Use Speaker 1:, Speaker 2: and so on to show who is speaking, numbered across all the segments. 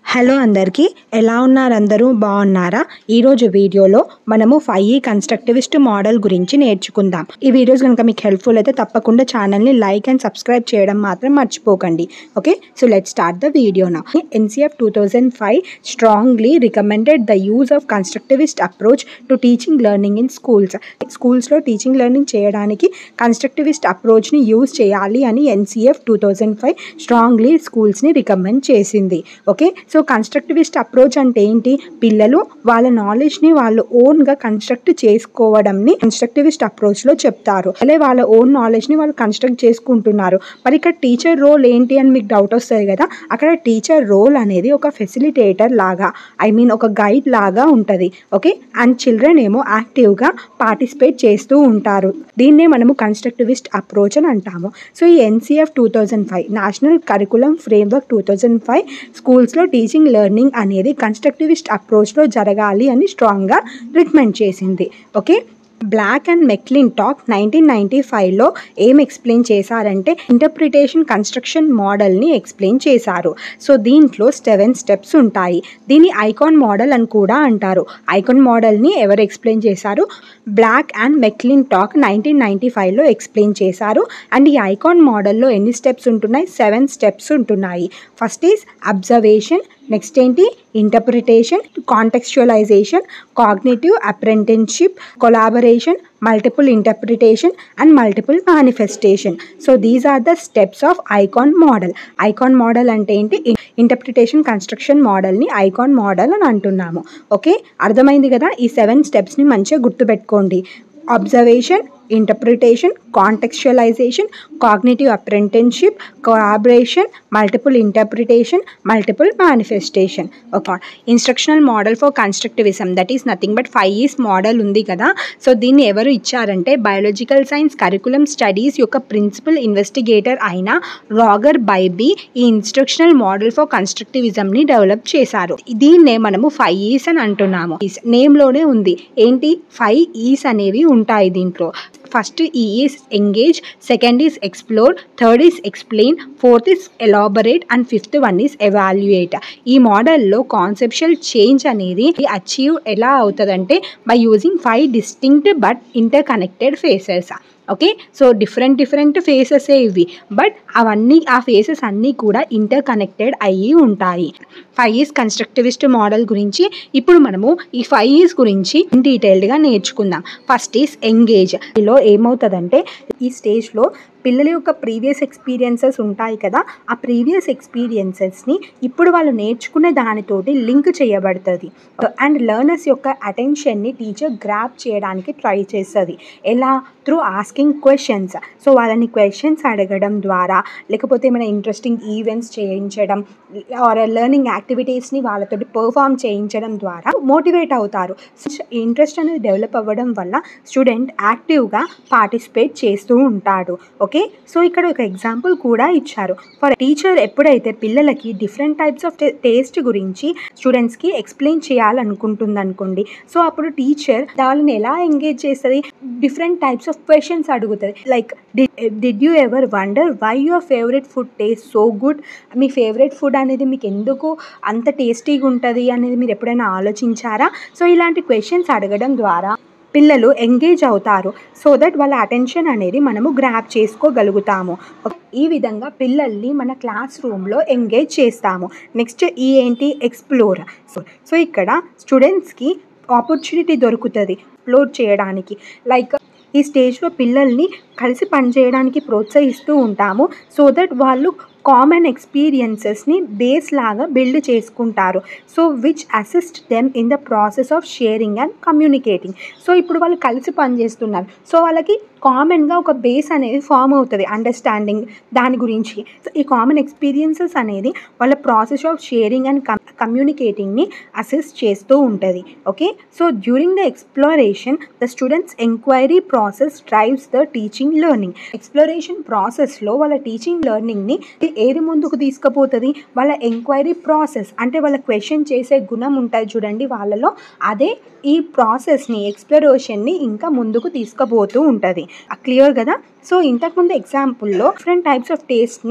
Speaker 1: hello అందరికీ ఎలా ఉన్నారు అందరూ బాగున్నారా ఈరోజు వీడియోలో మనము ఫైవ్ ఈ కన్స్ట్రక్టివిస్ట్ మోడల్ గురించి నేర్చుకుందాం ఈ వీడియోస్ కనుక మీకు హెల్ప్ఫుల్ అయితే తప్పకుండా ఛానల్ని లైక్ అండ్ సబ్స్క్రైబ్ చేయడం మాత్రం మర్చిపోకండి okay so let start the video నా NCF two thousand five strongly recommended the use of constructivist approach to teaching learning in schools స్కూల్స్లో టీచింగ్ లెర్నింగ్ చేయడానికి కన్స్ట్రక్టివిస్ట్ అప్రోచ్ని యూజ్ చేయాలి అని NCF two thousand five strongly స్కూల్స్ని recommend చేసింది okay so constructivist approach అంటే ఏంటి పిల్లలు వాళ్ళ నాలెడ్జ్ని వాళ్ళు ఓన్గా కన్స్ట్రక్ట్ చేసుకోవడంని కన్స్ట్రక్టివిస్ట్ అప్రోచ్లో చెప్తారు అదే వాళ్ళ ఓన్ నాలెడ్జ్ని వాళ్ళు కన్స్ట్రక్ట్ చేసుకుంటున్నారు మరి ఇక్కడ టీచర్ రోల్ ఏంటి అని మీకు డౌట్ వస్తుంది కదా అక్కడ టీచర్ రోల్ అనేది ఒక ఫెసిలిటేటర్ లాగా ఐ మీన్ ఒక గైడ్ లాగా ఉంటుంది ఓకే అండ్ చిల్డ్రన్ ఏమో యాక్టివ్గా పార్టిసిపేట్ చేస్తూ ఉంటారు దీన్నే మనము కన్స్ట్రక్టివిస్ట్ అప్రోచ్ అని అంటాము సో ఈ NCF two thousand five national curriculum framework two thousand five స్కూల్స్లో టీచింగ్ లెర్నింగ్ అనేది కన్స్ట్రక్టివిస్ట్ అప్రోచ్లో జరగాలి అని స్ట్రాంగ్గా రికమెండ్ చేసింది okay Black and McClintock nineteen ninety ఫైవ్లో ఏం ఎక్స్ప్లెయిన్ చేశారంటే ఇంటర్ప్రిటేషన్ కన్స్ట్రక్షన్ మోడల్ని ఎక్స్ప్లెయిన్ చేశారు సో దీంట్లో సెవెన్ స్టెప్స్ ఉంటాయి దీన్ని ఐకాన్ మోడల్ అని కూడా అంటారు ఐకాన్ మోడల్ని ఎవరు ఎక్స్ప్లెయిన్ చేశారు Black and McClintock nineteen ninety ఫైవ్లో ఎక్స్ప్లెయిన్ చేశారు అండ్ ఈ ఐకాన్ మోడల్లో ఎన్ని స్టెప్స్ ఉంటున్నాయి సెవెన్ స్టెప్స్ ఉంటున్నాయి ఫస్ట్ ఈజ్ అబ్జర్వేషన్ నెక్స్ట్ ఏంటి interpretation contextualization cognitive apprenticeship collaboration multiple interpretation and multiple manifestation so these are the steps of ICON model ICON model అంటే ఏంటి ఇంటర్ప్రిటేషన్ కన్స్ట్రక్షన్ మోడల్ని ICON model అని అంటున్నాము okay అర్థమైంది కదా ఈ సెవెన్ స్టెప్స్ని మంచిగా గుర్తుపెట్టుకోండి observation interpretation contextualization cognitive apprenticeship collaboration multiple interpretation multiple manifestation ఒక instructional model for constructivism that is nothing but five E's model ఉంది కదా సో దీన్ని ఎవరు ఇచ్చారంటే బయాలజికల్ సైన్స్ కరికులం స్టడీస్ యొక్క ప్రిన్సిపల్ ఇన్వెస్టిగేటర్ అయిన రాగర్ బైబీ ఈ ఇన్స్ట్రక్షనల్ మోడల్ ఫర్ కన్స్ట్రక్టివిజంని డెవలప్ చేశారు దీన్నే మనము ఫైవ్ ఈస్ అని అంటున్నాము నేమ్లోనే ఉంది ఏంటి ఫైవ్ ఈస్ అనేవి ఉంటాయి దీంట్లో first E is engage second is explore third is explain fourth is elaborate and fifth one is evaluate ఈ మోడల్లో కాన్సెప్షువల్ చేంజ్ అనేది అచీవ్ ఎలా అవుతుందంటే by using five distinct but interconnected phases okay so different different ఫేసెసే ఇవి but అవన్నీ ఆ faces అన్నీ కూడా ఇంటర్ కనెక్టెడ్ అయ్యి ఉంటాయి ఫైవ్ ఈస్ కన్స్ట్రక్టివిస్ట్ మోడల్ గురించి ఇప్పుడు మనము ఈ ఫైవ్ ఈస్ గురించి డీటెయిల్డ్గా నేర్చుకుందాం ఫస్ట్ ఈస్ ఎంగేజ్ లో ఏమవుతుందంటే ఈ స్టేజ్లో పిల్లల యొక్క ప్రీవియస్ ఎక్స్పీరియన్సెస్ ఉంటాయి కదా ఆ ప్రీవియస్ ఎక్స్పీరియన్సెస్ని ఇప్పుడు వాళ్ళు నేర్చుకునే దానితోటి లింక్ చేయబడుతుంది అండ్ లెర్నర్స్ యొక్క అటెన్షన్ని టీచర్ గ్రాప్ చేయడానికి ట్రై చేస్తుంది ఎలా త్రూ ఆస్కింగ్ క్వశ్చన్స్ సో వాళ్ళని క్వశ్చన్స్ అడగడం ద్వారా లేకపోతే ఏమైనా ఇంట్రెస్టింగ్ ఈవెంట్స్ చేయించడం ఆర్ లెర్నింగ్ యాక్టివిటీస్ని వాళ్ళతోటి పర్ఫామ్ చేయించడం ద్వారా మోటివేట్ అవుతారు ఇంట్రెస్ట్ అనేది డెవలప్ అవ్వడం వల్ల స్టూడెంట్ యాక్టివ్గా పార్టిసిపేట్ చేస్తూ ఉంటాడు ఓకే సో ఇక్కడ ఒక ఎగ్జాంపుల్ కూడా ఇచ్చారు ఫర్ టీచర్ ఎప్పుడైతే పిల్లలకి డిఫరెంట్ టైప్స్ ఆఫ్ టేస్ట్ గురించి స్టూడెంట్స్కి ఎక్స్ప్లెయిన్ చేయాలనుకుంటుంది అనుకోండి సో అప్పుడు టీచర్ వాళ్ళని ఎలా ఎంగేజ్ చేస్తుంది డిఫరెంట్ టైప్స్ ఆఫ్ క్వశ్చన్స్ అడుగుతుంది like did you ever wonder why your favourite food taste so good మీ ఫేవరెట్ ఫుడ్ అనేది మీకు ఎందుకు అంత టేస్టీగా ఉంటుంది అనేది మీరు ఎప్పుడైనా ఆలోచించారా సో ఇలాంటి క్వశ్చన్స్ అడగడం ద్వారా పిల్లలు ఎంగేజ్ అవుతారు సో దట్ వాళ్ళ అటెన్షన్ అనేది మనము గ్రాప్ చేసుకోగలుగుతాము ఈ విధంగా పిల్లల్ని మన క్లాస్ రూమ్లో ఎంగేజ్ చేస్తాము నెక్స్ట్ ఈ ఏంటి ఎక్స్ప్లోర్ సో సో ఇక్కడ స్టూడెంట్స్కి ఆపర్చునిటీ దొరుకుతుంది ఎక్స్ప్లోర్ చేయడానికి లైక్ ఈ స్టేజ్లో పిల్లల్ని కలిసి పనిచేయడానికి ప్రోత్సహిస్తూ ఉంటాము సో దట్ వాళ్ళు కామన్ ఎక్స్పీరియన్సెస్ని బేస్ లాగా బిల్డ్ చేసుకుంటారు so which assist them in the process of sharing and communicating so ఇప్పుడు వాళ్ళు కలిసి పనిచేస్తున్నారు సో వాళ్ళకి కామన్గా ఒక బేస్ అనేది ఫామ్ అవుతుంది అండర్స్టాండింగ్ దాని గురించి సో ఈ కామన్ ఎక్స్పీరియన్సెస్ అనేది వాళ్ళ ప్రాసెస్ ఆఫ్ షేరింగ్ అండ్ కమ్యూనికేటింగ్ని అసిస్ట్ చేస్తూ ఉంటుంది okay so during the exploration the students enquiry process drives the teaching learning exploration ప్రాసెస్లో వాళ్ళ టీచింగ్ లెర్నింగ్ని ఏది ముందుకు తీసుకుపోతుంది వాళ్ళ ఎంక్వైరీ ప్రాసెస్ అంటే వాళ్ళ క్వశ్చన్ చేసే గుణం ఉంటుంది చూడండి వాళ్ళలో అదే ఈ ప్రాసెస్ని ఎక్స్ప్లోరేషన్ని ఇంకా ముందుకు తీసుకుపోతూ ఉంటుంది క్లియర్ కదా సో ఇంతకుముందు ఎగ్జాంపుల్లో డిఫరెంట్ టైప్స్ ఆఫ్ టేస్ట్ని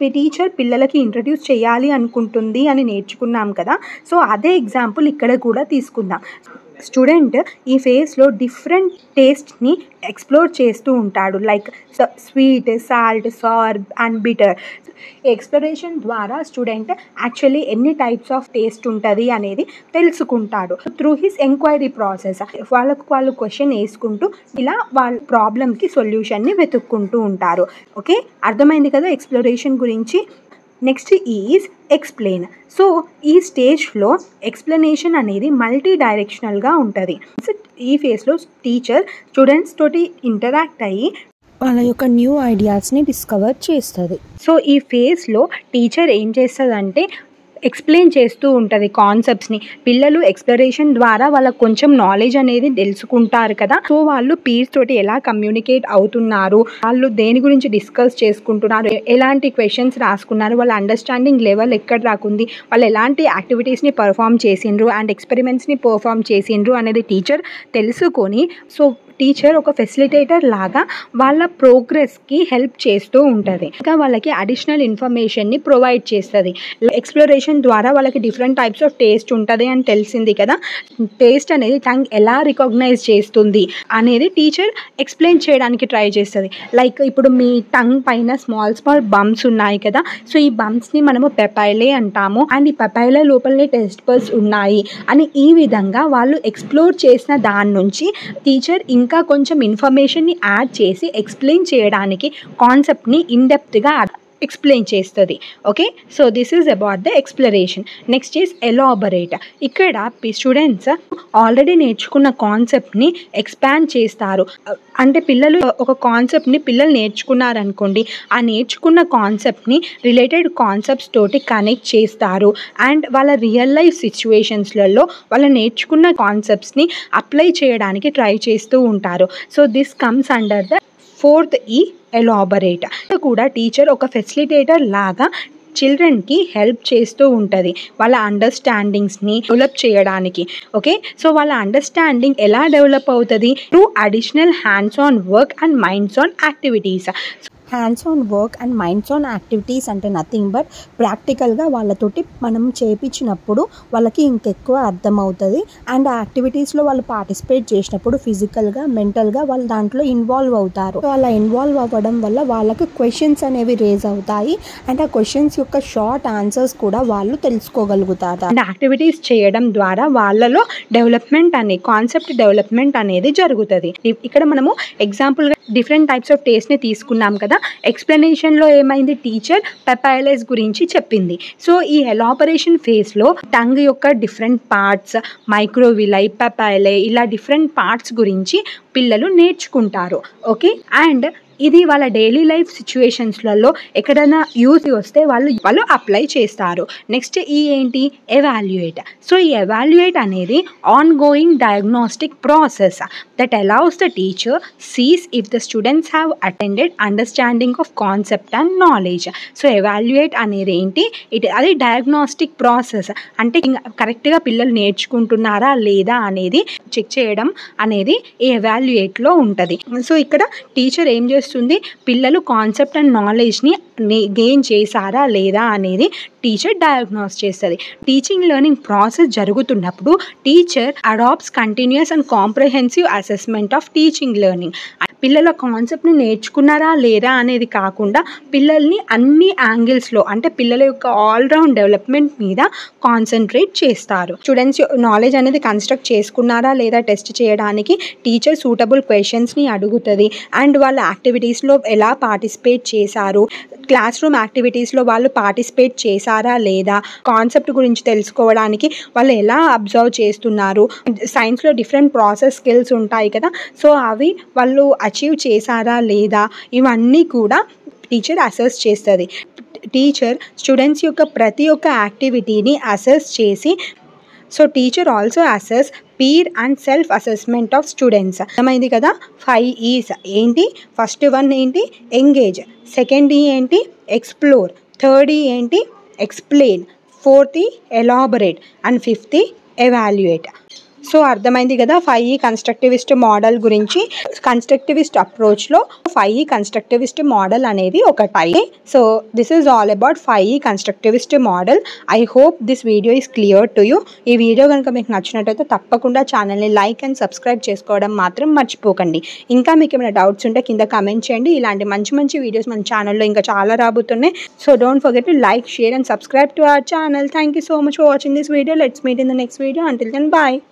Speaker 1: టీచర్ పిల్లలకి ఇంట్రడ్యూస్ చేయాలి అనుకుంటుంది అని నేర్చుకున్నాం కదా సో అదే ఎగ్జాంపుల్ ఇక్కడ కూడా తీసుకుందాం స్టూడెంట్ ఈ ఫేస్లో డిఫరెంట్ టేస్ట్ని ఎక్స్ప్లోర్ చేస్తూ ఉంటాడు like sweet salt sour and bitter exploration ద్వారా స్టూడెంట్ యాక్చువల్లీ ఎన్ని టైప్స్ ఆఫ్ టేస్ట్ ఉంటుంది అనేది తెలుసుకుంటాడు త్రూ హిస్ ఎంక్వైరీ ప్రాసెస్ వాళ్ళకు వాళ్ళు క్వశ్చన్ వేసుకుంటూ ఇలా వాళ్ళ ప్రాబ్లమ్కి సొల్యూషన్ని వెతుక్కుంటూ ఉంటారు ఓకే అర్థమైంది కదా ఎక్స్ప్లోరేషన్ గురించి నెక్స్ట్ ఈజ్ ఎక్స్ప్లెయిన్ సో ఈ స్టేజ్లో ఎక్స్ప్లెనేషన్ అనేది మల్టీ డైరెక్షనల్గా ఉంటుంది ఈ ఫేస్లో టీచర్ స్టూడెంట్స్ తోటి ఇంటరాక్ట్ అయ్యి
Speaker 2: వాళ్ళ యొక్క న్యూ ఐడియాస్ని డిస్కవర్ చేస్తుంది
Speaker 1: సో ఈ ఫేస్లో టీచర్ ఏం చేస్తుందంటే ఎక్స్ప్లెయిన్ చేస్తూ ఉంటుంది కాన్సెప్ట్స్ని పిల్లలు ఎక్స్ప్లరేషన్ ద్వారా వాళ్ళకి కొంచెం నాలెడ్జ్ అనేది తెలుసుకుంటారు కదా సో వాళ్ళు పీర్స్ తోటి ఎలా కమ్యూనికేట్ అవుతున్నారు వాళ్ళు దేని గురించి డిస్కస్ చేసుకుంటున్నారు ఎలాంటి క్వశ్చన్స్ రాసుకున్నారు వాళ్ళ అండర్స్టాండింగ్ లెవెల్ ఎక్కడ రాకుంది వాళ్ళు ఎలాంటి యాక్టివిటీస్ని పర్ఫామ్ చేసిండ్రు అండ్ ఎక్స్పెరిమెంట్స్ని పర్ఫామ్ చేసిండ్రు అనేది టీచర్ తెలుసుకొని సో టీచర్ ఒక ఫెసిలిటేటర్ లాగా వాళ్ళ ప్రోగ్రెస్కి హెల్ప్ చేస్తూ ఉంటుంది ఇంకా వాళ్ళకి అడిషనల్ ఇన్ఫర్మేషన్ని ప్రొవైడ్ చేస్తుంది ఎక్స్ప్లోరేషన్ ద్వారా వాళ్ళకి డిఫరెంట్ టైప్స్ ఆఫ్ టేస్ట్ ఉంటుంది అని తెలిసింది కదా టేస్ట్ అనేది టంగ్ ఎలా రికగ్నైజ్ చేస్తుంది అనేది టీచర్ ఎక్స్ప్లెయిన్ చేయడానికి ట్రై చేస్తుంది లైక్ ఇప్పుడు మీ టంగ్ పైన స్మాల్ స్మాల్ బంప్స్ ఉన్నాయి కదా సో ఈ బంప్స్ని మనము పెపైలే అంటాము అండ్ ఈ పెపైలే లోపలనే టెస్ట్ బర్స్ ఉన్నాయి అని ఈ విధంగా వాళ్ళు ఎక్స్ప్లోర్ చేసిన దాని నుంచి టీచర్ ఇంకా కొంచెం ఇన్ఫర్మేషన్ని యాడ్ చేసి ఎక్స్ప్లెయిన్ చేయడానికి కాన్సెప్ట్ని ఇన్డెప్త్గా ఎక్స్ప్లెయిన్ చేస్తుంది okay so this is about the exploration next is elaborate ఇక్కడ స్టూడెంట్స్ ఆల్రెడీ నేర్చుకున్న కాన్సెప్ట్ని ఎక్స్పాండ్ చేస్తారు అంటే పిల్లలు ఒక కాన్సెప్ట్ని పిల్లలు నేర్చుకున్నారనుకోండి ఆ నేర్చుకున్న కాన్సెప్ట్ని రిలేటెడ్ కాన్సెప్ట్స్ తోటి కనెక్ట్ చేస్తారు అండ్ వాళ్ళ రియల్ లైఫ్ సిచ్యువేషన్స్లలో వాళ్ళు నేర్చుకున్న కాన్సెప్ట్స్ని అప్లై చేయడానికి ట్రై చేస్తూ ఉంటారు so this comes under the fourth E elaborate కూడా టీచర్ ఒక ఫెసిలిటేటర్ లాగా చిల్డ్రన్కి హెల్ప్ చేస్తూ ఉంటుంది వాళ్ళ అండర్స్టాండింగ్స్ని డెవలప్ చేయడానికి ఓకే సో వాళ్ళ అండర్స్టాండింగ్ ఎలా డెవలప్ అవుతుంది through additional hands on work and minds on activities
Speaker 2: hands on work and minds on activities అంటే నథింగ్ బట్ ప్రాక్టికల్గా వాళ్ళతోటి మనం చేపించినప్పుడు వాళ్ళకి ఇంకెక్కువ అర్థమవుతుంది అండ్ ఆ యాక్టివిటీస్లో వాళ్ళు పార్టిసిపేట్ చేసినప్పుడు ఫిజికల్గా మెంటల్గా వాళ్ళు దాంట్లో ఇన్వాల్వ్ అవుతారు సో అలా ఇన్వాల్వ్ అవ్వడం వల్ల వాళ్ళకి క్వశ్చన్స్ అనేవి రేజ్ అవుతాయి అండ్ ఆ క్వశ్చన్స్ యొక్క షార్ట్ ఆన్సర్స్ కూడా వాళ్ళు తెలుసుకోగలుగుతారు
Speaker 1: అండ్ యాక్టివిటీస్ చేయడం ద్వారా వాళ్ళలో డెవలప్మెంట్ అనే కాన్సెప్ట్ డెవలప్మెంట్ అనేది జరుగుతుంది ఇక్కడ మనము ఎగ్జాంపుల్గా డిఫరెంట్ టైప్స్ ఆఫ్ టేస్ట్ని తీసుకున్నాం కదా ఎక్స్ప్లెనేషన్లో ఏమైంది టీచర్ పెపైలైస్ గురించి చెప్పింది సో ఈ ఎలాపరేషన్ ఫేస్లో టంగ్ యొక్క డిఫరెంట్ పార్ట్స్ మైక్రోవిలై పెపైలై ఇలా డిఫరెంట్ పార్ట్స్ గురించి పిల్లలు నేర్చుకుంటారు ఓకే అండ్ ఇది వాళ్ళ డైలీ లైఫ్ సిచ్యువేషన్స్లలో ఎక్కడైనా యూజ్ వస్తే వాళ్ళు వాళ్ళు అప్లై చేస్తారు నెక్స్ట్ ఈ ఏంటి ఎవాల్యుయేట్ సో ఈ ఎవాల్యుయేట్ అనేది ongoing diagnostic process that allows the teacher sees if the students have attended understanding of concept and knowledge so evaluate అనేది ఏంటి ఇట్ అది డయాగ్నోస్టిక్ ప్రాసెస్ అంటే కరెక్ట్గా పిల్లలు నేర్చుకుంటున్నారా లేదా అనేది చెక్ చేయడం అనేది ఈ ఎవాల్యుయేట్లో ఉంటుంది సో ఇక్కడ టీచర్ ఏం చేస్తుంది పిల్లలు కాన్సెప్ట్ అండ్ నాలెడ్జ్ని గెయిన్ చేశారా లేదా అనేది టీచర్ డయాగ్నోస్ చేస్తుంది టీచింగ్ లెర్నింగ్ ప్రాసెస్ జరుగుతున్నప్పుడు teacher adapts continuous and comprehensive assessment of teaching learning పిల్లల కాన్సెప్ట్ని నేర్చుకున్నారా లేదా అనేది కాకుండా పిల్లల్ని అన్ని యాంగిల్స్లో అంటే పిల్లల యొక్క ఆల్రౌండ్ డెవలప్మెంట్ మీద కాన్సన్ట్రేట్ చేస్తారు స్టూడెంట్స్ నాలెడ్జ్ అనేది కన్స్ట్రక్ట్ చేసుకున్నారా లేదా టెస్ట్ చేయడానికి టీచర్ సూటబుల్ క్వశ్చన్స్ని అడుగుతుంది అండ్ వాళ్ళ యాక్టివిటీస్లో ఎలా పార్టిసిపేట్ చేశారు క్లాస్ రూమ్ యాక్టివిటీస్లో వాళ్ళు పార్టిసిపేట్ చేశారా లేదా కాన్సెప్ట్ గురించి తెలుసుకోవడానికి వాళ్ళు ఎలా అబ్జర్వ్ చేస్తున్నారు సైన్స్లో డిఫరెంట్ ప్రాసెస్ స్కిల్స్ ఉంటాయి కదా సో అవి వాళ్ళు అచీవ్ చేశారా లేదా ఇవన్నీ కూడా టీచర్ అసెస్ చేస్తుంది టీచర్ స్టూడెంట్స్ యొక్క ప్రతి ఒక్క యాక్టివిటీని అసెస్ చేసి so teacher also assess peer and self assessment of students అర్థమైంది కదా ఫైవ్ ఈస్ ఏంటి ఫస్ట్ వన్ ఏంటి ఎంగేజ్ సెకండ్ ఈ ఏంటి ఎక్స్ప్లోర్ థర్డ్ ఈ ఏంటి explain fourth E elaborate and fifth E evaluate so అర్థమైంది కదా ఫైవ్ ఈ కన్స్ట్రక్టివిస్ట్ మోడల్ గురించి constructivist అప్రోచ్లో ఫైవ్ ఈ కన్స్ట్రక్టివిస్ట్ మోడల్ అనేది ఒక type so this is all about five E constructivist model I hope this video is clear to you ఈ video కనుక మీకు నచ్చినట్టయితే తప్పకుండా ఛానల్ని లైక్ అండ్ సబ్స్క్రైబ్ చేసుకోవడం మాత్రం మర్చిపోకండి ఇంకా మీకు ఏమైనా డౌట్స్ ఉంటే కింద కమెంట్ చేయండి ఇలాంటి మంచి మంచి వీడియోస్ మన ఛానల్లో ఇంకా చాలా రాబోతున్నాయి so don't forget to like share and subscribe to our channel thank you so much for watching this video let's meet in the next video until then bye